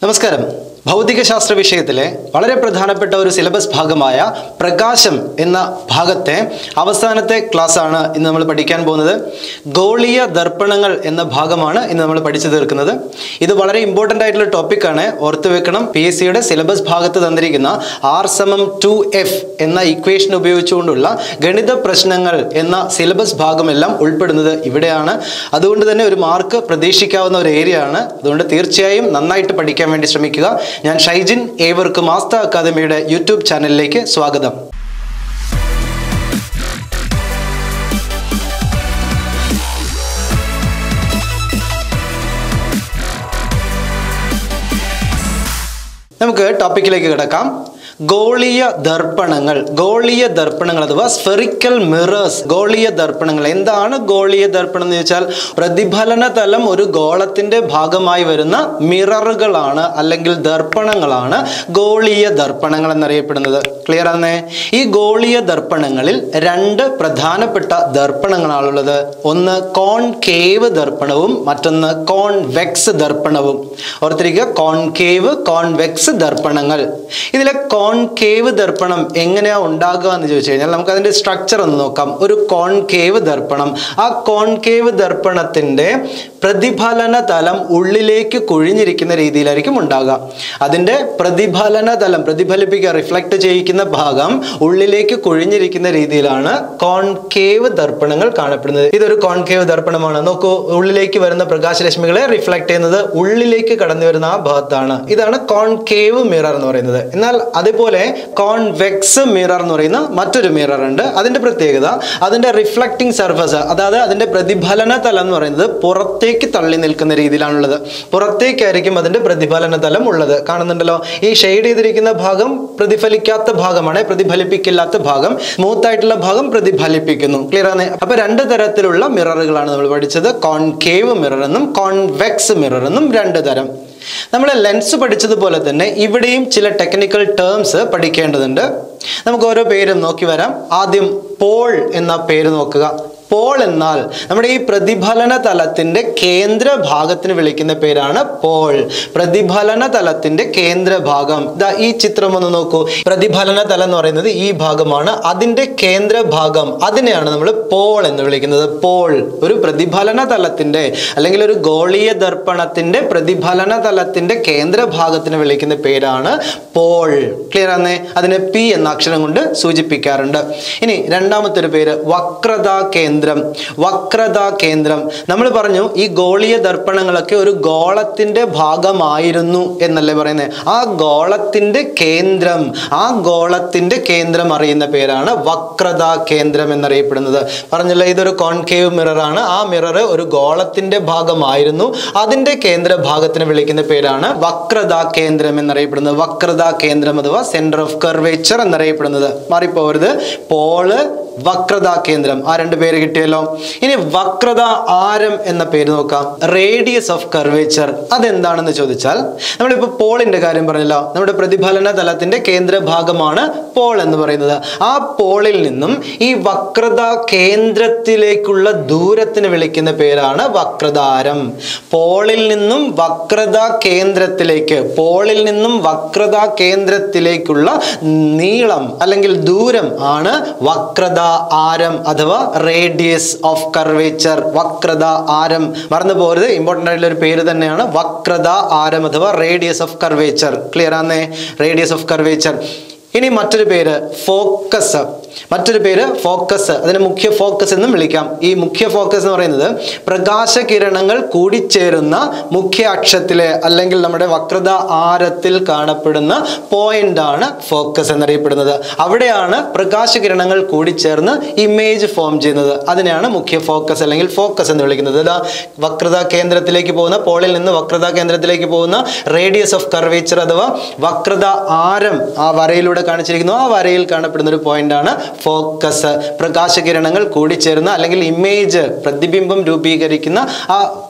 നമസ്കാരം ഭൗതികശാസ്ത്ര വിഷയത്തിലെ വളരെ പ്രധാനപ്പെട്ട ഒരു സിലബസ് ഭാഗമായ പ്രകാശം എന്ന ഭാഗത്തെ അവസാനത്തെ ക്ലാസ് ആണ് ഇന്ന് നമ്മൾ പഠിക്കാൻ പോകുന്നത് ഗോളീയ ദർപ്പണങ്ങൾ എന്ന ഭാഗമാണ് ഇന്ന് നമ്മൾ പഠിച്ചു തീർക്കുന്നത് ഇത് വളരെ ഇമ്പോർട്ടൻ്റ് ആയിട്ടുള്ള ടോപ്പിക്കാണ് ഓർത്തു വെക്കണം പി എസ് സിയുടെ സിലബസ് ഭാഗത്ത് തന്നിരിക്കുന്ന ആർ സമം ടു എഫ് എന്ന ഇക്വേഷൻ ഉപയോഗിച്ചുകൊണ്ടുള്ള ഗണിത പ്രശ്നങ്ങൾ എന്ന സിലബസ് ഭാഗമെല്ലാം ഉൾപ്പെടുന്നത് ഇവിടെയാണ് അതുകൊണ്ട് തന്നെ ഒരു മാർക്ക് പ്രതീക്ഷിക്കാവുന്ന ഒരു ഏരിയ ആണ് അതുകൊണ്ട് തീർച്ചയായും നന്നായിട്ട് പഠിക്കാൻ വേണ്ടി ശ്രമിക്കുക ഞാൻ ഷൈജിൻ ഏവർക്കും ആസ്ത അക്കാദമിയുടെ യൂട്യൂബ് ചാനലിലേക്ക് സ്വാഗതം നമുക്ക് ടോപ്പിക്കിലേക്ക് കിടക്കാം ഗോളീയ ദർപ്പണങ്ങൾ ഗോളീയ ദർപ്പണങ്ങൾ അഥവാ സ്ഫെറിക്കൽ മിറേഴ്സ് ഗോളീയ ദർപ്പണങ്ങൾ എന്താണ് ഗോളീയ ദർപ്പണം എന്ന് ചോദിച്ചാൽ പ്രതിഫലന തലം ഒരു ഗോളത്തിന്റെ ഭാഗമായി വരുന്ന മിററുകളാണ് അല്ലെങ്കിൽ ദർപ്പണങ്ങളാണ് ഗോളീയ ദർപ്പണങ്ങൾ എന്നറിയപ്പെടുന്നത് ക്ലിയർ ആണേ ഈ ഗോളീയ ദർപ്പണങ്ങളിൽ രണ്ട് പ്രധാനപ്പെട്ട ദർപ്പണങ്ങളാണുള്ളത് ഒന്ന് കോൺകേവ് ദർപ്പണവും മറ്റൊന്ന് കോൺവെക്സ് ദർപ്പണവും ഓർത്തിരിക്കുക കോൺകേവ് കോൺവെക്സ് ദർപ്പണങ്ങൾ ഇതിലെ കോൺകേവ് ദർപ്പണം എങ്ങനെയാ ഉണ്ടാകുക എന്ന് ചോദിച്ചു കഴിഞ്ഞാൽ നമുക്ക് അതിന്റെ സ്ട്രക്ചർ ഒന്ന് നോക്കാം ഒരു കോൺകേവ് ദർപ്പണം ആ കോൺകേവ് ദർപ്പണത്തിന്റെ പ്രതിഫലന തലം ഉള്ളിലേക്ക് കുഴിഞ്ഞിരിക്കുന്ന രീതിയിലായിരിക്കും ഉണ്ടാകുക അതിന്റെ പ്രതിഫലന തലം പ്രതിഫലിപ്പിക്കുക റിഫ്ലക്ട് ചെയ്യിക്കുന്ന ഭാഗം ഉള്ളിലേക്ക് കുഴിഞ്ഞിരിക്കുന്ന രീതിയിലാണ് കോൺകേവ് ദർപ്പണങ്ങൾ കാണപ്പെടുന്നത് ഇതൊരു കോൺകേവ് ദർപ്പണമാണ് നോക്കൂ ഉള്ളിലേക്ക് വരുന്ന പ്രകാശരശ്മികളെ റിഫ്ലക്ട് ചെയ്യുന്നത് ഉള്ളിലേക്ക് കടന്നു വരുന്ന ആ ഭാഗത്താണ് ഇതാണ് കോൺകേവ് മിറർ എന്ന് പറയുന്നത് എന്നാൽ അതേപോലെ കോൺവെക്സ് മിറർ എന്ന് പറയുന്ന മറ്റൊരു മിറർ ഉണ്ട് അതിന്റെ പ്രത്യേകത അതിന്റെ റിഫ്ലക്റ്റിംഗ് സർഫസ് അതായത് അതിന്റെ പ്രതിഫലന തലം എന്ന് പറയുന്നത് പുറത്തേക്ക് തള്ളി നിൽക്കുന്ന രീതിയിലാണുള്ളത് പുറത്തേക്കായിരിക്കും അതിന്റെ പ്രതിഫലന തലം ഉള്ളത് കാണുന്നുണ്ടല്ലോ ഈ ഷെയ്ഡ് ചെയ്തിരിക്കുന്ന ഭാഗം പ്രതിഫലിക്കാത്ത ഭാഗമാണ് പ്രതിഫലിപ്പിക്കില്ലാത്ത ഭാഗം സ്മൂത്ത് ആയിട്ടുള്ള ഭാഗം പ്രതിഫലിപ്പിക്കുന്നു ക്ലിയർ ആണ് അപ്പൊ രണ്ട് തരത്തിലുള്ള മിററുകളാണ് നമ്മൾ പഠിച്ചത് കോൺകേവ് മിറർ എന്നും കോൺവെക്സ് മിറർ എന്നും രണ്ട് തരം നമ്മൾ ലെൻസ് പഠിച്ചതുപോലെ തന്നെ ഇവിടെയും ചില ടെക്നിക്കൽ ടേംസ് പഠിക്കേണ്ടതുണ്ട് നമുക്ക് ഓരോ പേരും നോക്കി വരാം ആദ്യം പോൾ എന്ന പേര് നോക്കുക പോൾ എന്നാൽ നമ്മുടെ ഈ പ്രതിഫലന തലത്തിന്റെ കേന്ദ്ര ഭാഗത്തിന് വിളിക്കുന്ന പേരാണ് പോൾ പ്രതിഫലന തലത്തിന്റെ കേന്ദ്ര ഭാഗം ദാ ഈ ചിത്രം ഒന്ന് നോക്കൂ പ്രതിഫലന തലം എന്ന് പറയുന്നത് ഈ ഭാഗമാണ് അതിന്റെ കേന്ദ്ര ഭാഗം അതിനെയാണ് നമ്മൾ പോൾ എന്ന് വിളിക്കുന്നത് പോൾ ഒരു പ്രതിഫലന തലത്തിന്റെ അല്ലെങ്കിൽ ഒരു ഗോളീയ ദർപ്പണത്തിന്റെ പ്രതിഫലന തലത്തിന്റെ കേന്ദ്ര ഭാഗത്തിന് വിളിക്കുന്ന പേരാണ് പോൾ ക്ലിയർ ആണേ അതിനെ പി എന്ന അക്ഷരം കൊണ്ട് സൂചിപ്പിക്കാറുണ്ട് ഇനി രണ്ടാമത്തെ ഒരു പേര് വക്രതാ കേന്ദ്രം വക്രതാ കേന്ദ്രം നമ്മൾ പറഞ്ഞു ഈ ഗോളീയ ദർപ്പണങ്ങളൊക്കെ ഒരു ഗോളത്തിന്റെ ഭാഗമായിരുന്നു എന്നല്ലേ പറയുന്നത് ആ ഗോളത്തിന്റെ കേന്ദ്രം ആ ഗോളത്തിന്റെ കേന്ദ്രം അറിയുന്ന പേരാണ് വക്രതാ കേന്ദ്രം എന്നറിയപ്പെടുന്നത് പറഞ്ഞല്ലോ ഇതൊരു കോൺകേവ് മിറർ ആണ് ആ മിറർ ഒരു ഗോളത്തിന്റെ ഭാഗമായിരുന്നു അതിന്റെ കേന്ദ്ര ഭാഗത്തിന് വിളിക്കുന്ന പേരാണ് വക്രതാ കേന്ദ്രം എന്നറിയപ്പെടുന്നത് വക്രതാ കേന്ദ്രം അഥവാ സെന്റർ ഓഫ് കർവേച്ചർ എന്നറിയപ്പെടുന്നത് മാറിപ്പോവരുത് പോള് വക്രതാ കേന്ദ്രം ആ രണ്ട് പേര് കിട്ടിയല്ലോ ഇനി വക്രത ആരം എന്ന പേര് നോക്കാം റേഡിയസ് ഓഫ് കർവേച്ചർ അതെന്താണെന്ന് ചോദിച്ചാൽ നമ്മളിപ്പോൾ പോളിന്റെ കാര്യം പറഞ്ഞല്ലോ നമ്മുടെ പ്രതിഫലന തലത്തിന്റെ കേന്ദ്ര ഭാഗമാണ് പോൾ എന്ന് പറയുന്നത് ആ പോളിൽ നിന്നും ഈ വക്രത കേന്ദ്രത്തിലേക്കുള്ള ദൂരത്തിന് വിളിക്കുന്ന പേരാണ് വക്രതാരം പോളിൽ നിന്നും വക്രത കേന്ദ്രത്തിലേക്ക് പോളിൽ നിന്നും വക്രത കേന്ദ്രത്തിലേക്കുള്ള നീളം അല്ലെങ്കിൽ ദൂരം ആണ് വക്രത ആരം അഥവാ റേഡിയസ് ഓഫ് കർവേച്ചർ വക്രത ആരം മറന്നു പോകരുത് ഇമ്പോർട്ടൻ്റ് ആയിട്ടുള്ള ഒരു പേര് തന്നെയാണ് വക്രത ആരം അഥവാ റേഡിയസ് ഓഫ് കർവേച്ചർ ക്ലിയർ ആണേ റേഡിയസ് ഓഫ് കർവേച്ചർ ഇനി മറ്റൊരു പേര് ഫോക്കസ് മറ്റൊരു പേര് ഫോക്കസ് അതിന് മുഖ്യ ഫോക്കസ് എന്നും വിളിക്കാം ഈ മുഖ്യ ഫോക്കസ് എന്ന് പറയുന്നത് പ്രകാശകിരണങ്ങൾ കൂടിച്ചേരുന്ന മുഖ്യ അക്ഷത്തിലെ അല്ലെങ്കിൽ നമ്മുടെ വക്രത ആരത്തിൽ കാണപ്പെടുന്ന പോയിന്റ് ആണ് ഫോക്കസ് എന്നറിയപ്പെടുന്നത് അവിടെയാണ് പ്രകാശകിരണങ്ങൾ കൂടിച്ചേർന്ന് ഇമേജ് ഫോം ചെയ്യുന്നത് അതിനെയാണ് മുഖ്യ ഫോക്കസ് അല്ലെങ്കിൽ ഫോക്കസ് എന്ന് വിളിക്കുന്നത് ഇതാ വക്രത കേന്ദ്രത്തിലേക്ക് പോകുന്ന പോളിൽ നിന്ന് വക്രത കേന്ദ്രത്തിലേക്ക് പോകുന്ന റേഡിയസ് ഓഫ് കർവേച്ചർ അഥവാ വക്രത ആരം ആ വരയിലൂടെ കാണിച്ചിരിക്കുന്നു ആ വരയിൽ കാണപ്പെടുന്ന ഒരു പോയിന്റ് ആണ് ഫോക്കസ് പ്രകാശകിരണങ്ങൾ കൂടിച്ചേർന്ന അല്ലെങ്കിൽ ഇമേജ് പ്രതിബിംബം രൂപീകരിക്കുന്ന ആ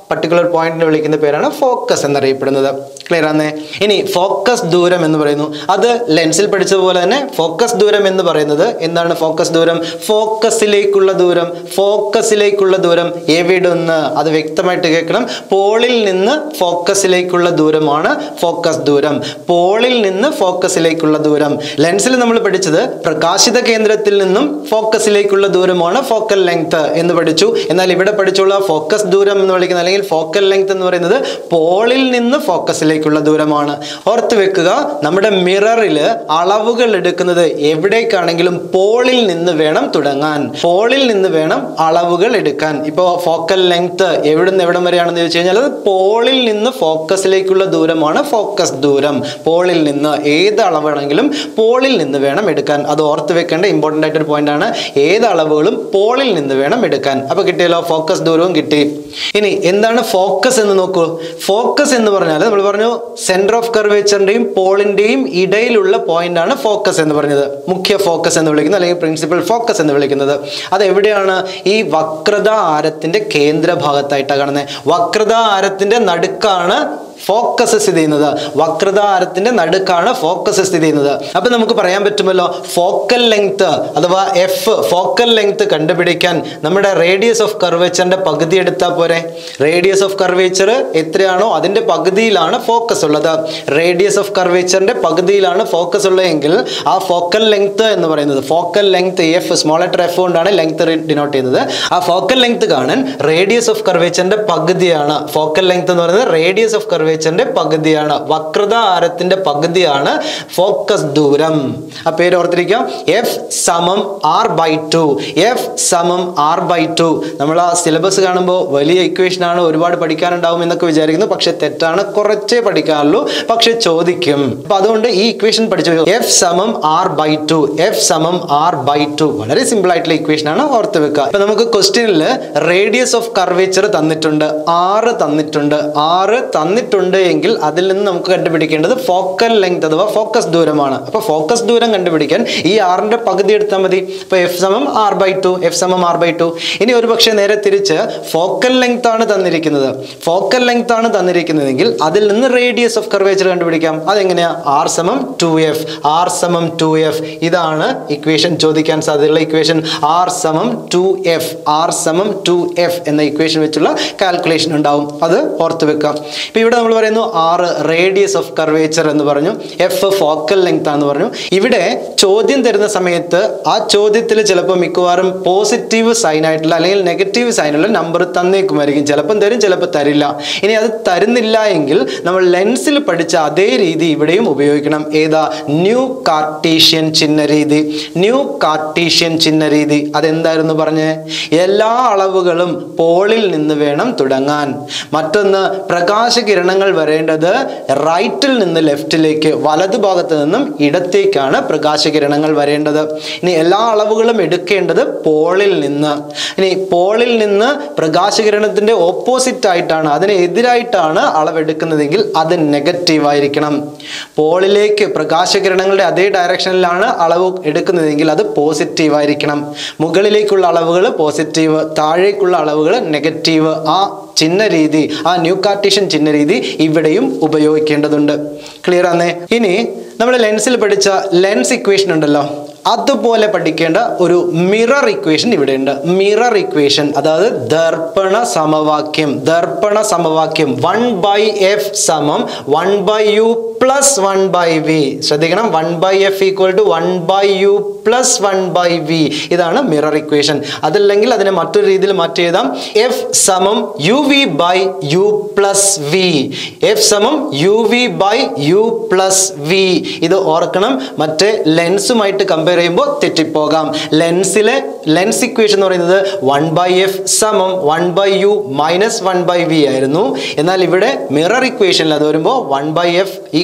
പർട്ടിക്കുലർ പോയിന്റിനെ വിളിക്കുന്ന പേരാണ് ഫോക്കസ് എന്നറിയപ്പെടുന്നത് ക്ലിയർ ആണേ ഇനി ഫോക്കസ് ദൂരം എന്ന് പറയുന്നു അത് ലെൻസിൽ പഠിച്ചതുപോലെ തന്നെ ഫോക്കസ് ദൂരം എന്ന് പറയുന്നത് എന്താണ് ഫോക്കസ് ദൂരം ഫോക്കസിലേക്കുള്ള ദൂരം ഫോക്കസിലേക്കുള്ള ദൂരം എവിടുന്ന് അത് വ്യക്തമായിട്ട് കേൾക്കണം പോളിൽ നിന്ന് ഫോക്കസിലേക്കുള്ള ദൂരമാണ് ഫോക്കസ് ദൂരം പോളിൽ നിന്ന് ഫോക്കസിലേക്കുള്ള ദൂരം ലെൻസിൽ നമ്മൾ പഠിച്ചത് പ്രകാശിത കേന്ദ്രത്തിൽ നിന്നും ഫോക്കസിലേക്കുള്ള ദൂരമാണ് ഫോക്കൽ ലെങ്ത് എന്ന് പഠിച്ചു എന്നാൽ ഇവിടെ പഠിച്ചുള്ള ഫോക്കസ് ദൂരം എന്ന് വിളിക്കുന്നത് അല്ലെങ്കിൽ ഫോക്കൽ ലെങ്ത് എന്ന് പറയുന്നത് പോളിൽ നിന്ന് ഫോക്കസിലേക്കുള്ള ദൂരമാണ് ഓർത്ത് വെക്കുക നമ്മുടെ മിററിൽ അളവുകൾ എടുക്കുന്നത് എവിടേക്കാണെങ്കിലും പോളിൽ നിന്ന് വേണം തുടങ്ങാൻ പോളിൽ നിന്ന് വേണം അളവുകൾ എടുക്കാൻ ഇപ്പോൾ ഫോക്കൽ ലെങ്ത് എവിടുന്ന് എവിടം വരെയാണെന്ന് ചോദിച്ചു കഴിഞ്ഞാൽ അത് പോളിൽ നിന്ന് ഫോക്കസിലേക്കുള്ള ദൂരമാണ് ഫോക്കസ് ദൂരം പോളിൽ നിന്ന് ഏത് അളവാണെങ്കിലും പോളിൽ നിന്ന് വേണം എടുക്കാൻ അത് ഓർത്ത് വെക്കേണ്ട ഇമ്പോർട്ടൻ്റ് ആയിട്ടൊരു പോയിന്റ് ആണ് ഏത് അളവുകളും പോളിൽ നിന്ന് വേണം എടുക്കാൻ അപ്പോൾ കിട്ടിയല്ലോ ഫോക്കസ് ദൂരവും കിട്ടി ഇനി എന്താണ് ഫോക്കസ് എന്ന് നോക്കൂ ഫോക്കസ് എന്ന് പറഞ്ഞാൽ നമ്മൾ പറഞ്ഞു സെന്റർ ഓഫ് കർവേച്ചറിന്റെയും പോളിന്റെയും ഇടയിലുള്ള പോയിന്റ് ആണ് ഫോക്കസ് എന്ന് പറഞ്ഞത് മുഖ്യ ഫോക്കസ് എന്ന് വിളിക്കുന്നത് അല്ലെങ്കിൽ പ്രിൻസിപ്പൽ ഫോക്കസ് എന്ന് വിളിക്കുന്നത് അത് എവിടെയാണ് ഈ വക്രത ആരത്തിന്റെ കേന്ദ്ര ഭാഗത്തായിട്ടാണ് കാണുന്നത് വക്രത ആരത്തിന്റെ നടുക്കാണ് ഫോക്കസ് സ്ഥിതി ചെയ്യുന്നത് വക്രതാരത്തിന്റെ നടുക്കാണ് ഫോക്കസ് സ്ഥിതി ചെയ്യുന്നത് അപ്പൊ നമുക്ക് പറയാൻ പറ്റുമല്ലോ ഫോക്കൽ ലെങ്ത് അഥവാ എഫ് ഫോക്കൽ ലെങ്ത് കണ്ടുപിടിക്കാൻ നമ്മുടെ റേഡിയസ് ഓഫ് കർവേച്ചറിന്റെ പകുതി എടുത്താൽ പോരെ റേഡിയസ് ഓഫ് കർവേച്ചർ എത്രയാണോ അതിന്റെ പകുതിയിലാണ് ഫോക്കസ് ഉള്ളത് റേഡിയസ് ഓഫ് കർവേച്ചറിന്റെ പകുതിയിലാണ് ഫോക്കസ് ഉള്ളതെങ്കിൽ ആ ഫോക്കൽ ലെങ്ത് എന്ന് പറയുന്നത് focal length F small letter F കൊണ്ടാണ് ലെങ്ത് ഡിനോട്ട് ചെയ്യുന്നത് ആ ഫോക്കൽ ലെങ്ത് കാണാൻ റേഡിയസ് ഓഫ് കർവേച്ചറിന്റെ പകുതിയാണ് ഫോക്കൽ ലെങ്ത് എന്ന് പറയുന്നത് റേഡിയസ് ഓഫ് കർവേച്ചറിന്റെ പകുതിയാണ് വക്രത ആരത്തിന്റെ പകുതിയാണ് ഫോക്കസ് ദൂരം ആ പേര് ഓർത്തിരിക്കാം എഫ് സമം ആർ ബൈ ടു എഫ് സമം ആർ ബൈ ടു നമ്മൾ ആ സിലബസ് കാണുമ്പോൾ വലിയ ഇക്വേഷൻ ആണ് ഒരുപാട് പഠിക്കാനുണ്ടാവും എന്നൊക്കെ വിചാരിക്കുന്നു പക്ഷെ തെറ്റാണ് കുറച്ചേ പഠിക്കാനുള്ളൂ പക്ഷെ ചോദിക്കും അപ്പൊ അതുകൊണ്ട് ഈ ഇക്വേഷൻ പഠിച്ചു എഫ് സമം ആർ ബൈ ടു എഫ് സമം ആർ ബൈ ടു വളരെ സിമ്പിൾ ആയിട്ടുള്ള ഇക്വേഷൻ ആണ് ഓർത്ത് വെക്കുക അപ്പൊ നമുക്ക് ക്വസ്റ്റ്യനിൽ റേഡിയസ് ഓഫ് കർവേച്ചർ തന്നിട്ടുണ്ട് ആറ് തന്നിട്ടുണ്ട് ആറ് തന്നിട്ടുണ്ട് എങ്കിൽ അതിൽ നിന്ന് നമുക്ക് കണ്ടുപിടിക്കേണ്ടത് ഫോക്കൽ ലെങ്ത് അഥവാ ഫോക്കസ് ദൂരമാണ് അപ്പൊ ഫോക്കസ് ദൂരം കണ്ടുപിടിക്കാൻ ഈ ആറിന്റെ പകുതി എടുത്താൽ മതി ഇപ്പൊ എഫ് സമം ആർ ബൈ ടു എഫ് സമം ആർ ബൈ ടു ഇനി ഒരു പക്ഷേ നേരെ തിരിച്ച് ഫോക്കൽ ലെങ്ത് ആണ് തന്നിരിക്കുന്നത് ഫോക്കൽ ലെങ്ത് ആണ് തന്നിരിക്കുന്നതെങ്കിൽ അതിൽ നിന്ന് റേഡിയസ് ഓഫ് കർവേച്ചർ കണ്ടുപിടിക്കാം അതെങ്ങനെയാ ആർ സമം ടു എഫ് ആർ സമം ടു എഫ് ഇതാണ് ഇക്വേഷൻ ചോദിക്കാൻ സാധ്യതയുള്ള ഇക്വേഷൻ ആർ സമം ടു എഫ് ആർ സമം ടു എഫ് എന്ന ഇക്വേഷൻ വെച്ചുള്ള കാൽക്കുലേഷൻ ഉണ്ടാവും അത് ഓർത്ത് വെക്കാം ഇപ്പൊ ഇവിടെ നമ്മൾ പറയുന്നു ആറ് റേഡിയസ് ഓഫ് കർവേച്ചർ എന്ന് പറഞ്ഞു എഫ് ഫോക്കൽ ലെങ്ത് ആണെന്ന് പറഞ്ഞു ഇവിടെ ചോദ്യം തരുന്ന സമയത്ത് ആ ചോദ്യത്തിൽ ചിലപ്പോൾ മിക്കവാറും പോസിറ്റീവ് സൈൻ ആയിട്ടുള്ള അല്ലെങ്കിൽ നെഗറ്റീവ് സൈനുള്ള നമ്പർ തന്നേക്കുമായിരിക്കും ചിലപ്പം തരും ചിലപ്പോൾ തരില്ല ഇനി അത് തരുന്നില്ല എങ്കിൽ നമ്മൾ ലെൻസിൽ പഠിച്ച അതേ രീതി ഇവിടെയും ഉപയോഗിക്കണം ഏതാ ന്യൂ കാർട്ടീഷ്യൻ ചിഹ്ന രീതി ന്യൂ കാർട്ടീഷ്യൻ ചിഹ്ന രീതി അതെന്തായിരുന്നു പറഞ്ഞേ എല്ലാ അളവുകളും പോളിൽ നിന്ന് വേണം തുടങ്ങാൻ മറ്റൊന്ന് പ്രകാശകിരണങ്ങൾ വരേണ്ടത് റൈറ്റിൽ നിന്ന് ലെഫ്റ്റിലേക്ക് വലതു ഭാഗത്ത് നിന്നും ഇടത്തേക്കാണ് പ്രകാശകിരണങ്ങൾ വരേണ്ടത് ഇനി എല്ലാ അളവുകളും എടുക്കേണ്ടത് പോളിൽ നിന്ന് ഇനി പോളിൽ നിന്ന് പ്രകാശകിരണത്തിന്റെ ഓപ്പോസിറ്റ് ആയിട്ടാണ് അതിന് എതിരായിട്ടാണ് അളവെടുക്കുന്നതെങ്കിൽ അത് നെഗറ്റീവ് ആയിരിക്കണം പോളിലേക്ക് പ്രകാശകിരണങ്ങളുടെ അതേ ഡയറക്ഷനിലാണ് അളവ് എടുക്കുന്നതെങ്കിൽ അത് പോസിറ്റീവ് ആയിരിക്കണം മുകളിലേക്കുള്ള അളവുകൾ പോസിറ്റീവ് താഴേക്കുള്ള അളവുകൾ നെഗറ്റീവ് ആ ചിഹ്ന രീതി ആ ന്യൂ കാർട്ടീഷ്യൻ ചിഹ്ന രീതി ഇവിടെയും ഉപയോഗിക്കേണ്ടതുണ്ട് ക്ലിയർ ആണേ ഇനി നമ്മൾ ലെൻസിൽ പഠിച്ച ലെൻസ് ഇക്വേഷൻ ഉണ്ടല്ലോ അതുപോലെ പഠിക്കേണ്ട ഒരു മിറർ ഇക്വേഷൻ ഇവിടെയുണ്ട് മിറർ ഇക്വേഷൻ അതായത് ദർപ്പണ സമവാക്യം ദർപ്പണ സമവാക്യം വൺ ബൈ എഫ് സമം one by U plus one by V ശ്രദ്ധിക്കണം one by F equal to one by U plus one by V ഇതാണ് മിറർ ഇക്വേഷൻ അതല്ലെങ്കിൽ അതിനെ മറ്റൊരു രീതിയിൽ മാറ്റി എഴുതാം എഫ് സമം U V by U plus V F സമം U V by U plus V ഇത് ഓർക്കണം മറ്റേ ലെൻസുമായിട്ട് കമ്പയർ ചെയ്യുമ്പോൾ തെറ്റിപ്പോകാം ലെൻസിലെ ലെൻസ് ഇക്വേഷൻ എന്ന് പറയുന്നത് വൺ ബൈ എഫ് സമം one by U minus one by V ആയിരുന്നു എന്നാൽ ഇവിടെ മിറർ ഇക്വേഷനിൽ അത് വരുമ്പോൾ one by F equal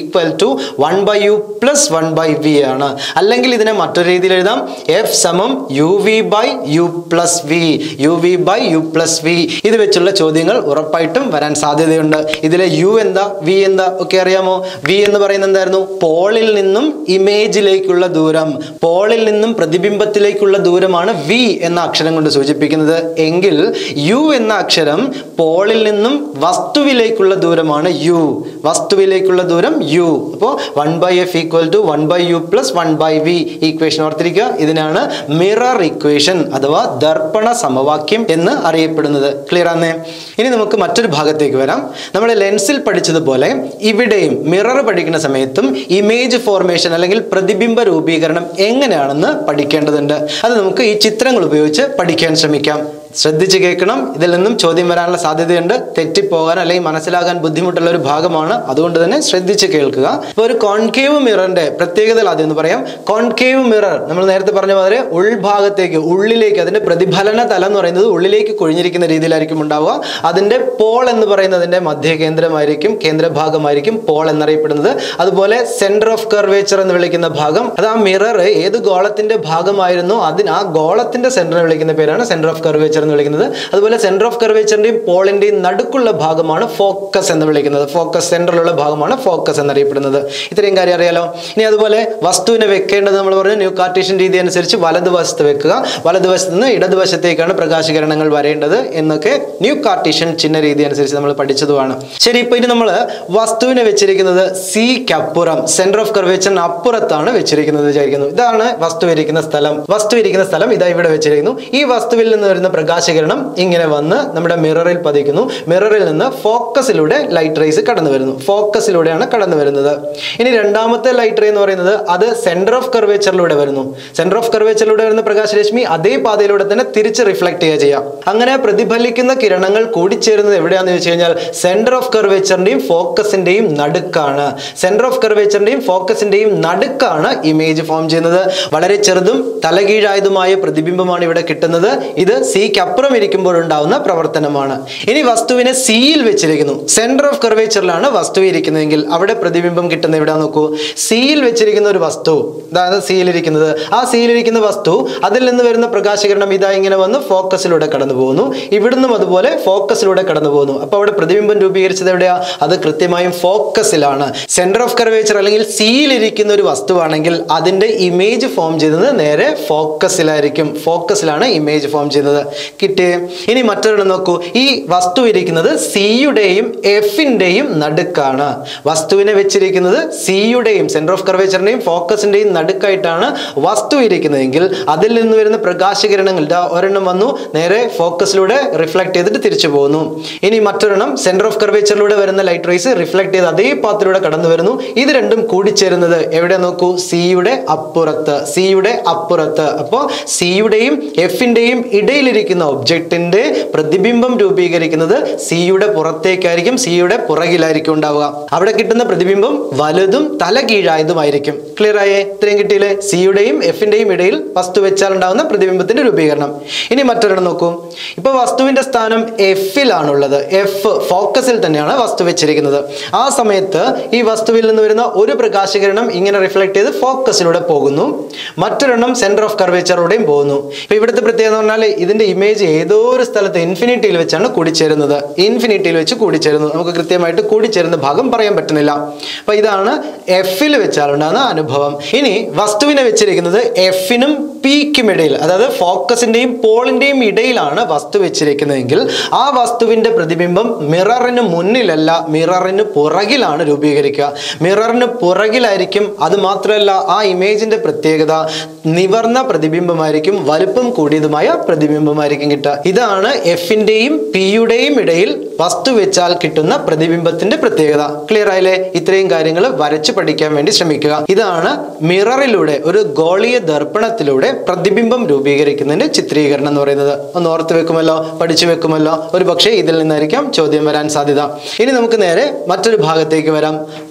equal to one by U plus one by V ആണ് അല്ലെങ്കിൽ ഇതിനെ മറ്റൊരു രീതിയിൽ എഴുതാം എഫ് സമം U V by U plus V U V by U plus V ഇത് വെച്ചുള്ള ചോദ്യങ്ങൾ ഉറപ്പായിട്ടും വരാൻ സാധ്യതയുണ്ട് ഇതിലെ യു എന്താ വി എന്താ ഒക്കെ അറിയാമോ വി എന്ന് പറയുന്നത് എന്തായിരുന്നു പോളിൽ നിന്നും ഇമേജിലേക്കുള്ള ദൂരം പോളിൽ നിന്നും പ്രതിബിംബത്തിലേക്കുള്ള ദൂരമാണ് വി എന്ന അക്ഷരം കൊണ്ട് സൂചിപ്പിക്കുന്നത് എങ്കിൽ യു എന്ന അക്ഷരം പോളിൽ നിന്നും വസ്തുവിലേക്കുള്ള ദൂരമാണ് യു വസ്തുവിലേക്കുള്ള ദൂരം യു അപ്പോൾ one by F equal to one by U plus one by V equation ഓർത്തിരിക്കുക ഇതിനാണ് മിറർ ഇക്വേഷൻ അഥവാ ദർപ്പണ സമവാക്യം എന്ന് അറിയപ്പെടുന്നത് ക്ലിയർ ആന്നേ ഇനി നമുക്ക് മറ്റൊരു ഭാഗത്തേക്ക് വരാം നമ്മൾ ലെൻസിൽ പഠിച്ചതുപോലെ ഇവിടെയും മിറർ പഠിക്കുന്ന സമയത്തും ഇമേജ് ഫോർമേഷൻ അല്ലെങ്കിൽ പ്രതിബിംബ രൂപീകരണം എങ്ങനെയാണെന്ന് പഠിക്കേണ്ടതുണ്ട് അത് നമുക്ക് ഈ ചിത്രങ്ങൾ ഉപയോഗിച്ച് പഠിക്കാൻ ശ്രമിക്കാം ശ്രദ്ധിച്ച് കേൾക്കണം ഇതിൽ നിന്നും ചോദ്യം വരാനുള്ള സാധ്യതയുണ്ട് തെറ്റിപ്പോകാൻ അല്ലെങ്കിൽ മനസ്സിലാകാൻ ബുദ്ധിമുട്ടുള്ള ഒരു ഭാഗമാണ് അതുകൊണ്ട് തന്നെ ശ്രദ്ധിച്ച് കേൾക്കുക ഇപ്പോൾ ഒരു കോൺകേവ് മിററിന്റെ പ്രത്യേകത ആദ്യം എന്ന് പറയാം കോൺകേവ് മിറർ നമ്മൾ നേരത്തെ പറഞ്ഞ പോലെ ഉൾഭാഗത്തേക്ക് ഉള്ളിലേക്ക് അതിന്റെ പ്രതിഫലന തലം എന്ന് പറയുന്നത് ഉള്ളിലേക്ക് കുഴിഞ്ഞിരിക്കുന്ന രീതിയിലായിരിക്കും ഉണ്ടാവുക അതിന്റെ പോൾ എന്ന് പറയുന്നതിന്റെ മധ്യ കേന്ദ്രമായിരിക്കും കേന്ദ്രഭാഗമായിരിക്കും പോൾ എന്നറിയപ്പെടുന്നത് അതുപോലെ സെന്റർ ഓഫ് കർവേച്ചർ എന്ന് വിളിക്കുന്ന ഭാഗം അത് ആ മിറർ ഏത് ഗോളത്തിന്റെ ഭാഗമായിരുന്നു അതിന് ആ ഗോളത്തിന്റെ സെന്റർ വിളിക്കുന്ന പേരാണ് സെന്റർ ഓഫ് കർവേച്ചർ എന്ന് വിളിക്കുന്നത് അതുപോലെ സെന്റർ ഓഫ് കർവേച്ചറിന്റെയും പോളിന്റെയും നടുക്കുള്ള ഭാഗമാണ് ഫോക്കസ് എന്ന് വിളിക്കുന്നത് ഫോക്കസ് സെന്ററിലുള്ള ഭാഗമാണ് ഫോക്കസ് എന്നറിയപ്പെടുന്നത് ഇത്രയും കാര്യം അറിയാലോ ഇനി അതുപോലെ വസ്തുവിനെ വെക്കേണ്ടത് നമ്മൾ പറഞ്ഞു ന്യൂ കാർട്ടീഷ്യൻ രീതി അനുസരിച്ച് വലതുവശത്ത് വെക്കുക വലതുവശത്ത് നിന്ന് ഇടതുവശത്തേക്കാണ് പ്രകാശകിരണങ്ങൾ വരേണ്ടത് എന്നൊക്കെ ന്യൂ കാർട്ടീഷ്യൻ ചിഹ്ന രീതി അനുസരിച്ച് നമ്മൾ പഠിച്ചതുമാണ് ശരി ഇപ്പൊ ഇനി നമ്മൾ വസ്തുവിനെ വെച്ചിരിക്കുന്നത് സിക്കപ്പുറം സെന്റർ ഓഫ് കർവേച്ചറിന് അപ്പുറത്താണ് വെച്ചിരിക്കുന്നത് വിചാരിക്കുന്നു ഇതാണ് വസ്തു ഇരിക്കുന്ന സ്ഥലം വസ്തു ഇരിക്കുന്ന സ്ഥലം ഇതാ ഇവിടെ വെച്ചിരിക്കുന്നു ഈ വസ്തുവിൽ നിന്ന് വരുന്ന പ്രകാശകിരണം ഇങ്ങനെ വന്ന് നമ്മുടെ മിററിൽ പതിക്കുന്നു മിററിൽ നിന്ന് ഫോക്കസിലൂടെ ലൈറ്റ് റേസ് കടന്നു വരുന്നു ഫോക്കസിലൂടെയാണ് കടന്നു വരുന്നത് ഇനി രണ്ടാമത്തെ ലൈറ്റ് റേ എന്ന് പറയുന്നത് അത് സെന്റർ ഓഫ് കർവേച്ചറിലൂടെ വരുന്നു സെന്റർ ഓഫ് കർവേച്ചറിലൂടെ വരുന്ന പ്രകാശരശ്മി അതേ പാതയിലൂടെ തന്നെ തിരിച്ച് റിഫ്ലക്ട് ചെയ്യുക ചെയ്യാം അങ്ങനെ പ്രതിഫലിക്കുന്ന കിരണങ്ങൾ കൂടിച്ചേരുന്നത് എവിടെയാണെന്ന് ചോദിച്ചു കഴിഞ്ഞാൽ സെന്റർ ഓഫ് കർവേച്ചറിന്റെയും ഫോക്കസിന്റെയും നടുക്കാണ് സെന്റർ ഓഫ് കർവേച്ചറിന്റെയും ഫോക്കസിന്റെയും നടുക്കാണ് ഇമേജ് ഫോം ചെയ്യുന്നത് വളരെ ചെറുതും തലകീഴായതുമായ പ്രതിബിംബമാണ് ഇവിടെ കിട്ടുന്നത് ഇത് സിക്ക് അപ്പുറം ഇരിക്കുമ്പോൾ ഉണ്ടാവുന്ന പ്രവർത്തനമാണ് ഇനി വസ്തുവിനെ സിയിൽ വെച്ചിരിക്കുന്നു സെന്റർ ഓഫ് കർവേച്ചറിലാണ് വസ്തു ഇരിക്കുന്നതെങ്കിൽ അവിടെ പ്രതിബിംബം കിട്ടുന്ന എവിടെ നോക്കൂ സിയിൽ വെച്ചിരിക്കുന്ന ഒരു വസ്തു അതായത് സിയിലിരിക്കുന്നത് ആ സിയിലിരിക്കുന്ന വസ്തു അതിൽ നിന്ന് വരുന്ന പ്രകാശകിരണം ഇതാ ഇങ്ങനെ വന്ന് ഫോക്കസിലൂടെ കടന്നു പോകുന്നു ഇവിടുന്നും അതുപോലെ ഫോക്കസിലൂടെ കടന്നു പോകുന്നു അപ്പൊ അവിടെ പ്രതിബിംബം രൂപീകരിച്ചത് എവിടെയാ അത് കൃത്യമായും ഫോക്കസിലാണ് സെന്റർ ഓഫ് കർവേച്ചർ അല്ലെങ്കിൽ സിയിലിരിക്കുന്ന ഒരു വസ്തുവാണെങ്കിൽ അതിന്റെ ഇമേജ് ഫോം ചെയ്യുന്നത് നേരെ ഫോക്കസിലായിരിക്കും ഫോക്കസിലാണ് ഇമേജ് ഫോം ചെയ്യുന്നത് കിട്ടിയേ ഇനി മറ്റൊരെണ്ണം നോക്കൂ ഈ വസ്തു ഇരിക്കുന്നത് സിയുടെയും എഫിന്റെയും നടുക്കാണ് വസ്തുവിനെ വെച്ചിരിക്കുന്നത് സിയുടെയും സെന്റർ ഓഫ് കർവേച്ചറിന്റെയും ഫോക്കസിന്റെയും നടുക്കായിട്ടാണ് വസ്തു ഇരിക്കുന്നതെങ്കിൽ അതിൽ നിന്ന് വരുന്ന പ്രകാശകിരണങ്ങൾ ഇതാ ഒരെണ്ണം വന്നു നേരെ ഫോക്കസിലൂടെ റിഫ്ലക്ട് ചെയ്തിട്ട് തിരിച്ചു പോകുന്നു ഇനി മറ്റൊരെണ്ണം സെന്റർ ഓഫ് കർവേച്ചറിലൂടെ വരുന്ന ലൈറ്റ് റേസ് റിഫ്ലക്ട് ചെയ്ത് അതേ പാത്തിലൂടെ കടന്നു വരുന്നു ഇത് രണ്ടും കൂടിച്ചേരുന്നത് എവിടെ നോക്കൂ സിയുടെ അപ്പുറത്ത് സിയുടെ അപ്പുറത്ത് അപ്പോൾ സിയുടെയും എഫിന്റെയും ഇടയിലിരിക്കുന്ന ഒബ്ജക്റ്റിന്റെ പ്രതിബിംബം രൂപീകരിക്കുന്നത് സിയുടെ പുറത്തേക്കായിരിക്കും സിയുടെ പുറകിലായിരിക്കും ഉണ്ടാവുക അവിടെ കിട്ടുന്ന പ്രതിബിംബം വലുതും തലകീഴായതുമായിരിക്കും ക്ലിയർ ആയേ ഇത്രയും കിട്ടിയില്ലേ സിയുടെയും എഫിന്റെയും ഇടയിൽ വസ്തു വെച്ചാൽ ഉണ്ടാവുന്ന പ്രതിബിംബത്തിന്റെ രൂപീകരണം ഇനി മറ്റൊരെണ്ണം നോക്കൂ ഇപ്പൊ വസ്തുവിന്റെ സ്ഥാനം എഫിലാണുള്ളത് എഫ് ഫോക്കസിൽ തന്നെയാണ് വസ്തു വെച്ചിരിക്കുന്നത് ആ സമയത്ത് ഈ വസ്തുവിൽ നിന്ന് വരുന്ന ഒരു പ്രകാശകിരണം ഇങ്ങനെ റിഫ്ലക്ട് ചെയ്ത് ഫോക്കസിലൂടെ പോകുന്നു മറ്റൊരെണ്ണം സെന്റർ ഓഫ് കർവേച്ചറിലൂടെയും പോകുന്നു ഇപ്പൊ ഇവിടുത്തെ പ്രത്യേകത എന്ന് പറഞ്ഞാൽ ഇതിന്റെ ഇമേജ് ഏതോ ഒരു സ്ഥലത്ത് ഇൻഫിനിറ്റിയിൽ വെച്ചാണ് കൂടിച്ചേരുന്നത് ഇൻഫിനിറ്റിയിൽ വെച്ച് കൂടിച്ചേരുന്നു നമുക്ക് കൃത്യമായിട്ട് കൂടിച്ചേരുന്ന ഭാഗം പറയാൻ പറ്റുന്നില്ല അപ്പൊ ഇതാണ് എഫിൽ വെച്ചാലുണ്ടാകുന്ന അനുഭവം ഇനി വസ്തുവിനെ വെച്ചിരിക്കുന്നത് എഫിനും പിക്കും ഇടയിൽ അതായത് ഫോക്കസിന്റെയും പോളിന്റെയും ഇടയിലാണ് വസ്തു വെച്ചിരിക്കുന്നതെങ്കിൽ ആ വസ്തുവിന്റെ പ്രതിബിംബം മിററിന് മുന്നിലല്ല മിററിന് പുറകിലാണ് രൂപീകരിക്കുക മിററിന് പുറകിലായിരിക്കും അത് മാത്രമല്ല ആ ഇമേജിന്റെ പ്രത്യേകത നിവർന്ന പ്രതിബിംബമായിരിക്കും വലുപ്പം കൂടിയതുമായ പ്രതിബിംബമായിരിക്കും കിട്ടുക ഇതാണ് എഫിന്റെയും പിയുടെയും ഇടയിൽ വസ്തു വെച്ചാൽ കിട്ടുന്ന പ്രതിബിംബത്തിന്റെ പ്രത്യേകത ക്ലിയർ ആയില്ലേ ഇത്രയും കാര്യങ്ങൾ വരച്ച് പഠിക്കാൻ വേണ്ടി ശ്രമിക്കുക ഇതാണ് മിററിലൂടെ ഒരു ഗോളീയ ദർപ്പണത്തിലൂടെ പ്രതിബിംബം രൂപീകരിക്കുന്നതിന്റെ ചിത്രീകരണം എന്ന് പറയുന്നത് ഒന്ന് ഓർത്ത് വെക്കുമല്ലോ പഠിച്ചു വെക്കുമല്ലോ ഒരു പക്ഷേ ഇതിൽ നിന്നായിരിക്കാം ചോദ്യം വരാൻ സാധ്യത ഇനി നമുക്ക് നേരെ മറ്റൊരു ഭാഗത്തേക്ക് വരാം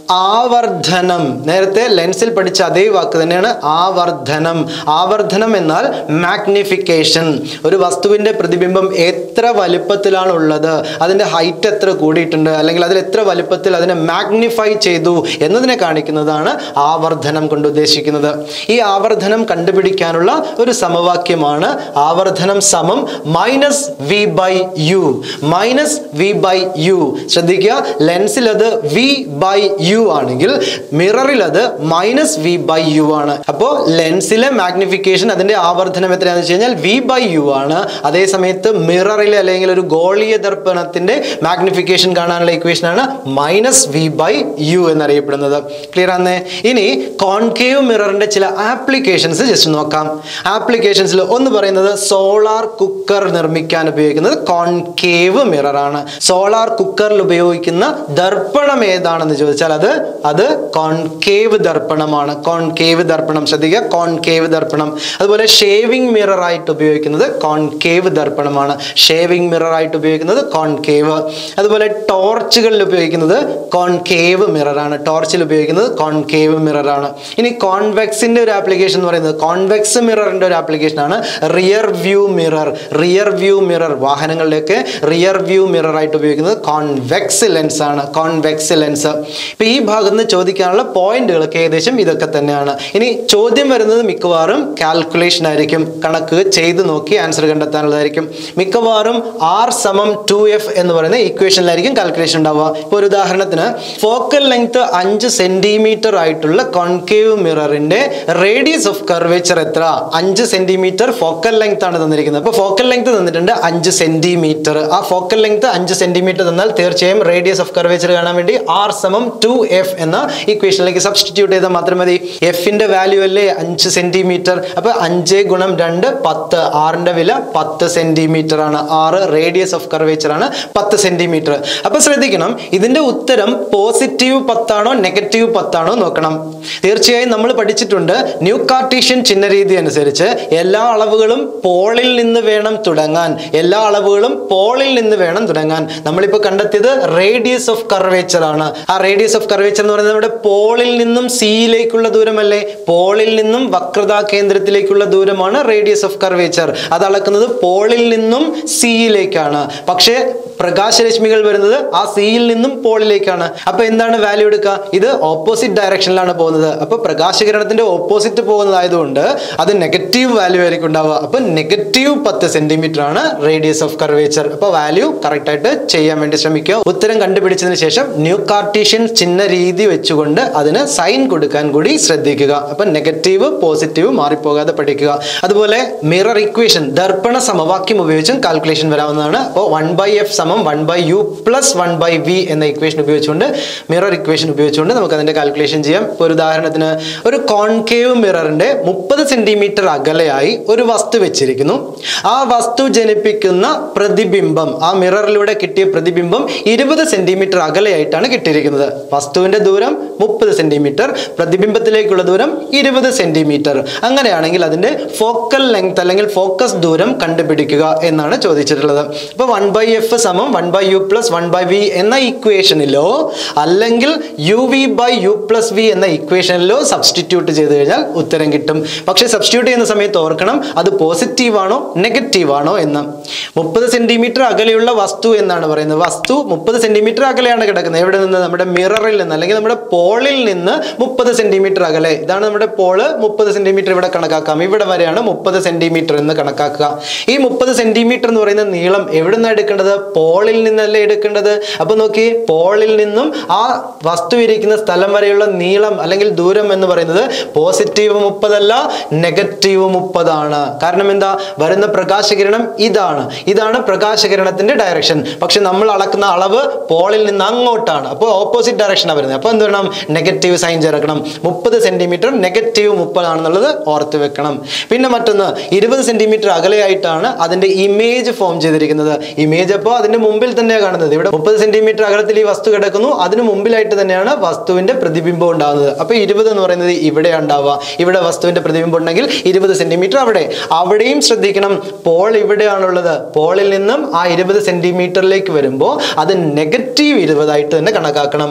ആവർധനം നേരത്തെ ലെൻസിൽ പഠിച്ച അതേ വാക്ക് തന്നെയാണ് ആവർധനം ആവർധനം എന്നാൽ മാഗ്നിഫിക്കേഷൻ ഒരു വസ്തുവിന്റെ പ്രതിബിംബം എത്ര വലുപ്പത്തിലാണ് ഉള്ളത് അതിന്റെ ഹൈറ്റ് എത്ര കൂടിയിട്ടുണ്ട് അല്ലെങ്കിൽ അതിൽ എത്ര വലുപ്പത്തിൽ അതിനെ മാഗ്നിഫൈ ചെയ്തു എന്നതിനെ കാണിക്കുന്നതാണ് ആവർധനം കൊണ്ട് ഉദ്ദേശിക്കുന്നത് ഈ ആവർധനം കണ്ടുപിടിക്കാനുള്ള ഒരു സമവാക്യമാണ് ആവർധനം സമം minus V by U minus V by U ശ്രദ്ധിക്കുക ലെൻസിൽ അത് വി ബൈ യു ആണെങ്കിൽ മിററിൽ അത് മൈനസ് വി ബൈ യു ആണ് അപ്പോൾ ലെൻസിലെ മാഗ്നിഫിക്കേഷൻ അതിന്റെ ആവർധനം എത്രയാണെന്ന് വെച്ച് കഴിഞ്ഞാൽ വി ബൈ യു ആണ് അതേ സമയത്ത് മിററിലെ അല്ലെങ്കിൽ ഒരു ഗോളീയ ദർപ്പണത്തിന്റെ മാഗ്നിഫിക്കേഷൻ കാണാനുള്ള ഇക്വേഷൻ ആണ് മൈനസ് വി ബൈ യു എന്നറിയപ്പെടുന്നത് ക്ലിയർ ആണേ ഇനി കോൺകേവ് മിററിന്റെ ചില ആപ്ലിക്കേഷൻസ് ജസ്റ്റ് നോക്കാം ആപ്ലിക്കേഷൻസിൽ ഒന്ന് പറയുന്നത് സോളാർ കുക്കർ നിർമ്മിക്കാൻ ഉപയോഗിക്കുന്നത് കോൺകേവ് മിറർ ആണ് സോളാർ കുക്കറിൽ ഉപയോഗിക്കുന്ന ദർപ്പണം ഏതാണെന്ന് ചോദിച്ചാൽ അത് അത് കോൺകേവ് ദർപ്പണമാണ് കോൺകേവ് ദർപ്പണം ശ്രദ്ധിക്കുക കോൺകേവ് ദർപ്പണം അതുപോലെ ഷേവിംഗ് മിറർ ആയിട്ട് ഉപയോഗിക്കുന്നത് കോൺകേവ് ദർപ്പണമാണ് ഷേവിംഗ് മിറർ ആയിട്ട് ഉപയോഗിക്കുന്നത് കോൺകേവ് അതുപോലെ ടോർച്ചുകളിൽ ഉപയോഗിക്കുന്നത് കോൺകേവ് മിററാണ് ടോർച്ചിൽ ഉപയോഗിക്കുന്നത് കോൺകേവ് മിററാണ് ഇനി കോൺവെക്സിന്റെ ഒരു ആപ്ലിക്കേഷൻ എന്ന് പറയുന്നത് കോൺവെക്സ് മിററിന്റെ ഒരു ആപ്ലിക്കേഷൻ ആണ് rear view mirror rear view mirror വാഹനങ്ങളിലേക്ക് റിയർ വ്യൂ മിറർ ആയിട്ട് ഉപയോഗിക്കുന്നത് കോൺവെക്സ് ലെൻസ് ആണ് കോൺവെക്സ് ലെൻസ് ഇപ്പൊ ഈ ഭാഗത്ത് നിന്ന് ചോദിക്കാനുള്ള പോയിന്റുകളൊക്കെ ഏകദേശം ഇതൊക്കെ തന്നെയാണ് ഇനി ചോദ്യം വരുന്നത് മിക്കവാറും കാൽക്കുലേഷൻ ആയിരിക്കും കണക്ക് ചെയ്ത് നോക്കി ആൻസർ കണ്ടെത്താനുള്ളതായിരിക്കും മിക്കവാറും ആർ സമം ടു എഫ് എന്ന് പറയുന്ന ഇക്വേഷനിലായിരിക്കും കാൽക്കുലേഷൻ ഉണ്ടാവുക ഇപ്പോൾ ഒരു ഉദാഹരണത്തിന് ഫോക്കൽ ലെങ്ത് അഞ്ച് സെന്റിമീറ്റർ ആയിട്ടുള്ള കോൺകേവ് മിററിന്റെ റേഡിയസ് ഓഫ് കർവേച്ചർ എത്ര അഞ്ച് സെന്റിമീറ്റർ ഫോക്കൽ ലെങ്ത് ആണ് തന്നിരിക്കുന്നത് അപ്പോൾ ഫോക്കൽ ലെങ്ത് തന്നിട്ടുണ്ട് അഞ്ച് സെന്റിമീറ്റർ ആ ഫോക്കൽ ലെങ്ത് അഞ്ച് സെന്റിമീറ്റർ തന്നാൽ തീർച്ചയായും റേഡിയസ് ഓഫ് കർവേച്ചർ കാണാൻ വേണ്ടി ആർ സമം ടു എഫ് എന്ന ഇക്വേഷനിലേക്ക് സബ്സ്റ്റിറ്റ്യൂട്ട് ചെയ്താൽ മാത്രം മതി എഫിന്റെ വാല്യൂ അല്ലേ അഞ്ച് സെന്റിമീറ്റർ അപ്പൊ അഞ്ച് ഗുണം രണ്ട് പത്ത് ആറിന്റെ വില പത്ത് സെന്റിമീറ്റർ ആണ് ആറ് റേഡിയസ് ഓഫ് കർവേച്ചർ ആണ് പത്ത് സെന്റിമീറ്റർ അപ്പൊ ശ്രദ്ധിക്കണം ഇതിന്റെ ഉത്തരം പോസിറ്റീവ് പത്താണോ നെഗറ്റീവ് പത്താണോ നോക്കണം തീർച്ചയായും നമ്മൾ പഠിച്ചിട്ടുണ്ട് ന്യൂ കാർട്ടീഷ്യൻ ചിഹ്ന രീതി അനുസരിച്ച് എല്ലാ അളവുകളും പോളിൽ നിന്ന് വേണം തുടങ്ങാൻ എല്ലാ അളവുകളും പോളിൽ നിന്ന് വേണം തുടങ്ങാൻ നമ്മളിപ്പോൾ കണ്ടെത്തിയത് റേഡിയസ് ഓഫ് കർവേച്ചർ ആണ് ആ റേഡിയസ് ഓഫ് കർവേച്ചർ എന്ന് പറയുന്നത് നമ്മുടെ പോളിൽ നിന്നും സിയിലേക്കുള്ള ദൂരമല്ലേ പോളിൽ നിന്നും വക്രതാ കേന്ദ്രത്തിലേക്കുള്ള ദൂരമാണ് റേഡിയസ് ഓഫ് കർവേച്ചർ അത് അളക്കുന്നത് പോളിൽ നിന്നും സിയിലേക്കാണ് പക്ഷേ പ്രകാശരശ്മികൾ വരുന്നത് ആ സിയിൽ നിന്നും പോളിലേക്കാണ് അപ്പൊ എന്താണ് വാല്യൂ എടുക്കുക ഇത് ഓപ്പോസിറ്റ് ഡയറക്ഷനിലാണ് പോകുന്നത് അപ്പൊ പ്രകാശകിരണത്തിന്റെ ഓപ്പോസിറ്റ് പോകുന്നതായതുകൊണ്ട് അത് നെഗറ്റീവ് വാല്യൂ ആയിരിക്കും ഉണ്ടാവുക അപ്പൊ നെഗറ്റീവ് പത്ത് സെന്റിമീറ്റർ ആണ് റേഡിയസ് ഓഫ് കർവേച്ചർ അപ്പൊ വാല്യൂ കറക്റ്റ് ആയിട്ട് ചെയ്യാൻ വേണ്ടി ശ്രമിക്കുക ഉത്തരം കണ്ടുപിടിച്ചതിന് ശേഷം ന്യൂ കാർട്ടീഷ്യൻ ചിഹ്ന രീതി വെച്ചുകൊണ്ട് അതിന് സൈൻ കൊടുക്കാൻ കൂടി ശ്രദ്ധിക്കുക അപ്പൊ നെഗറ്റീവ് പോസിറ്റീവ് മാറിപ്പോകാതെ പഠിക്കുക അതുപോലെ മിറർ ഇക്വേഷൻ ദർപ്പണ സമവാക്യം ഉപയോഗിച്ചും കാൽക്കുലേഷൻ വരാവുന്നതാണ് അപ്പോൾ വൺ ബൈ എഫ് സമം one by U plus one by V എന്ന ഇക്വേഷൻ ഉപയോഗിച്ചുകൊണ്ട് മിറർ ഇക്വേഷൻ ഉപയോഗിച്ചുകൊണ്ട് നമുക്ക് അതിന്റെ കാൽക്കുലേഷൻ ചെയ്യാം ഇപ്പോൾ ഒരു ഉദാഹരണത്തിന് ഒരു കോൺകേവ് മിററിന്റെ മുപ്പത് സെന്റിമീറ്റർ അകലെയായി ഒരു വസ്തു വെച്ചിരിക്കുന്നു ആ വസ്തു ജനിപ്പിക്കുന്ന പ്രതിബിംബം ആ മിററിലൂടെ കിട്ടിയ പ്രതിബിംബം ഇരുപത് സെന്റിമീറ്റർ അകലെയായിട്ടാണ് കിട്ടിയിരിക്കുന്നത് വസ്തുവിന്റെ ദൂരം മുപ്പത് സെന്റിമീറ്റർ പ്രതിബിംബത്തിലേക്കുള്ള ദൂരം ഇരുപത് സെന്റിമീറ്റർ അങ്ങനെയാണെങ്കിൽ അതിന്റെ ഫോക്കൽ ലെങ്ത് അല്ലെങ്കിൽ ഫോക്കസ് ദൂരം കണ്ടുപിടിക്കുക എന്നാണ് ചോദിച്ചിട്ടുള്ളത് അപ്പോൾ വൺ ബൈ എഫ് സമം one by U plus one by V എന്ന ഇക്വേഷനിലോ അല്ലെങ്കിൽ U V by U plus V എന്ന ഇക്വേഷനിലോ സബ്സ്റ്റിറ്റ്യൂട്ട് ചെയ്ത് കഴിഞ്ഞാൽ ഉത്തരം കിട്ടും പക്ഷേ സബ്സ്റ്റിറ്റ്യൂട്ട് ചെയ്യുന്ന സമയത്ത് ഓർക്കണം അത് പോസിറ്റീവ് ആണോ നെഗറ്റീവ് ആണോ എന്ന് മുപ്പത് സെന്റിമീറ്റർ അകലെയുള്ള വസ്തു എന്നാണ് പറയുന്നത് വസ്തു മുപ്പത് സെന്റിമീറ്റർ അകലെയാണ് കിടക്കുന്നത് എവിടെ നിന്ന് നമ്മുടെ മിററിൽ നിന്ന് അല്ലെങ്കിൽ നമ്മുടെ പോളിൽ നിന്ന് മുപ്പത് സെന്റിമീറ്റർ അകലെ ഇതാണ് നമ്മുടെ പോള് മുപ്പത് സെന്റിമീറ്റർ ഇവിടെ കണക്കാക്കാം ഇവിടെ വരെയാണ് മുപ്പത് സെന്റിമീറ്റർ എന്ന് കണക്കാക്കുക ഈ മുപ്പത് സെന്റിമീറ്റർ എന്ന് പറയുന്ന നീളം എവിടെ നിന്നാണ് എടുക്കേണ്ടത് പോളിൽ നിന്നല്ലേ എടുക്കേണ്ടത് അപ്പൊ നോക്കി പോളിൽ നിന്നും ആ വസ്തു ഇരിക്കുന്ന സ്ഥലം വരെയുള്ള നീളം അല്ലെങ്കിൽ ദൂരം എന്ന് പറയുന്നത് പോസിറ്റീവ് മുപ്പതല്ല നെഗറ്റീവ് മുപ്പതാണ് കാരണം എന്താ വരുന്ന പ്രകാശകിരണം ഇതാണ് ഇതാണ് പ്രകാശകിരണത്തിന്റെ ഡയറക്ഷൻ പക്ഷെ നമ്മൾ അളക്കുന്ന അളവ് പോളിൽ നിന്ന് അങ്ങോട്ടാണ് അപ്പോൾ ഓപ്പോസിറ്റ് ഡയറക്ഷനാണ് വരുന്നത് അപ്പോൾ എന്ത് വേണം നെഗറ്റീവ് സൈൻ ചേർക്കണം മുപ്പത് സെന്റിമീറ്റർ നെഗറ്റീവ് മുപ്പതാണെന്നുള്ളത് ഓർത്ത് വെക്കണം പിന്നെ മറ്റൊന്ന് ഇരുപത് സെന്റിമീറ്റർ അകലെയായിട്ടാണ് അതിന്റെ ഇമേജ് ഫോം ചെയ്തിരിക്കുന്നത് ഇമേജ് അപ്പോൾ അതിന്റെ മുമ്പിൽ തന്നെയാണ് കാണുന്നത് ഇവിടെ മുപ്പത് സെന്റിമീറ്റർ അകലത്തിൽ ഈ വസ്തു കിടക്കുന്നു അതിന് മുമ്പിലായിട്ട് തന്നെയാണ് വസ്തുവിന്റെ പ്രതിബിംബം ഉണ്ടാകുന്നത് അപ്പോൾ ഇരുപത് എന്ന് പറയുന്നത് ഇവിടെ ഉണ്ടാവുക ഇവിടെ വസ്തുവിന്റെ പ്രതിബിംബം ഉണ്ടെങ്കിൽ ഇരുപത് സെന്റിമീറ്റർ അവിടെ അവിടെയും ശ്രദ്ധിക്കണം പോൾ ഇവിടെയാണുള്ളത് പോളിൽ നിന്നും ആ ഇരുപത് സെന്റിമീറ്ററിലേക്ക് വരുമ്പോൾ അത് നെഗറ്റീവ് ഇരുപതായിട്ട് തന്നെ കണക്കാക്കണം നെഗറ്റീവ്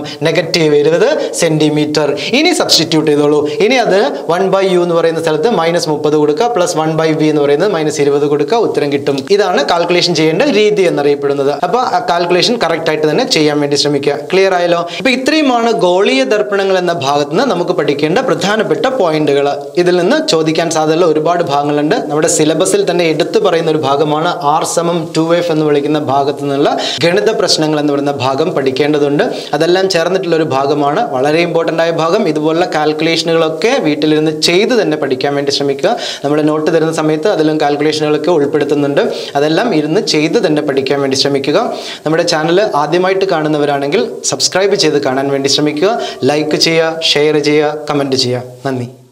നെഗറ്റീവ് ഇരുപത് സെന്റിമീറ്റർ ഇനി സബ്സ്റ്റിറ്റ്യൂട്ട് ചെയ്തോളൂ ഇനി അത് വൺ ബൈ യു എന്ന് പറയുന്ന സ്ഥലത്ത് മൈനസ് മുപ്പത് കൊടുക്കുക പ്ലസ് വൺ ബൈ വി എന്ന് പറയുന്നത് മൈനസ് ഇരുപത് കൊടുക്കുക ഉത്തരം കിട്ടും ഇതാണ് കാൽക്കുലേഷൻ ചെയ്യേണ്ട രീതി എന്നറിയപ്പെടുന്നത് അപ്പോൾ ആ കാൽക്കുലേഷൻ കറക്റ്റ് ആയിട്ട് തന്നെ ചെയ്യാൻ വേണ്ടി ശ്രമിക്കുക ക്ലിയർ ആയല്ലോ ഇപ്പൊ ഇത്രയുമാണ് ഗോളീയ ദർപ്പണങ്ങൾ എന്ന ഭാഗത്ത് നിന്ന് നമുക്ക് പഠിക്കേണ്ട പ്രധാനപ്പെട്ട പോയിന്റുകൾ ഇതിൽ നിന്ന് ചോദിക്കാൻ സാധ്യതയുള്ള ഒരുപാട് ഭാഗങ്ങളുണ്ട് നമ്മുടെ സിലബസിൽ തന്നെ എടുത്തു പറയുന്ന ഒരു ഭാഗമാണ് ആർ സമം ടു എഫ് എന്ന് വിളിക്കുന്ന ഭാഗത്തു നിന്നുള്ള ഗണിത പ്രശ്നങ്ങൾ എന്ന് പറയുന്ന ഭാഗം പഠിക്കേണ്ടതുണ്ട് അതെല്ലാം ചേർന്നിട്ടുള്ള ഒരു ഭാഗമാണ് വളരെ ഇമ്പോർട്ടൻ്റ് ആയ ഭാഗം ഇതുപോലുള്ള കാൽക്കുലേഷനുകളൊക്കെ വീട്ടിലിരുന്ന് ചെയ്ത് തന്നെ പഠിക്കാൻ വേണ്ടി ശ്രമിക്കുക നമ്മൾ നോട്ട് തരുന്ന സമയത്ത് അതിലും കാൽക്കുലേഷനുകളൊക്കെ ഉൾപ്പെടുത്തുന്നുണ്ട് അതെല്ലാം ഇരുന്ന് ചെയ്ത് തന്നെ പഠിക്കാൻ വേണ്ടി ശ്രമിക്കുക നമ്മുടെ ചാനൽ ആദ്യമായിട്ട് കാണുന്നവരാണെങ്കിൽ സബ്സ്ക്രൈബ് ചെയ്ത് കാണാൻ വേണ്ടി ശ്രമിക്കുക ലൈക്ക് ചെയ്യുക ഷെയർ ചെയ്യുക കമൻറ്റ് ചെയ്യുക നന്ദി